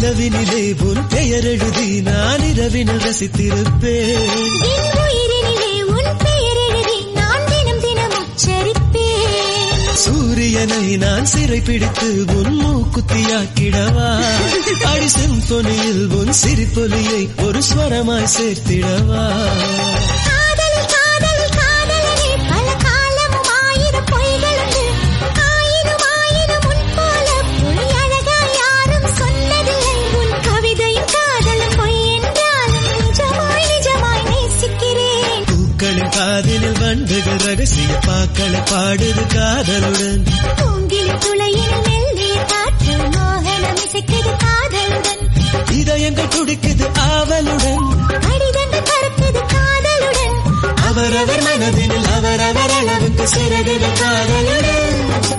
நிலவினிலே உன் பெயர் எழுதி நான் இரவினில் ரசித்திருப்பேன் என் உயிரினிலே உன் பெயர் எழுதி நான் தினம் தினம் உச்சரிப்பேன் சூரியனை நான் சிறை பிடித்து உன் மூக்குத்தியாக்கிடவா அடி சிம்பொனியில் உன் சிரிப்பொலியை ஒரு ஸ்வரமாய் சேர்த்திடவா காதல் காதல் காதலனே பல காலமும் ஆயிரம் பொய்களுண்டு ஆயிரம் ஆயிரம் உன் போல பொய் அழகா யாரும் சொன்னதில்லை உன் கவிதையும் காதலும் பொய் என்றாலும் நிஜமாய் நிஜமாய் நேசிக்கிறேன் பூக்களின் காதினில் வண்டுகள் ரகசிய பாக்களை பாடுது காதலுடன் பூங்கில் துளையின் மெல்லிய காற்று மோகனம் இசைக்குது காதலுடன் இதயங்கள் துடிக்குது ஆவலுடன் கடிதங்கள் பறக்குது காதலுடன் அவரவர் மனதினில் அவரவர் அளவுக்கு சிறகுகள் காதலுடன்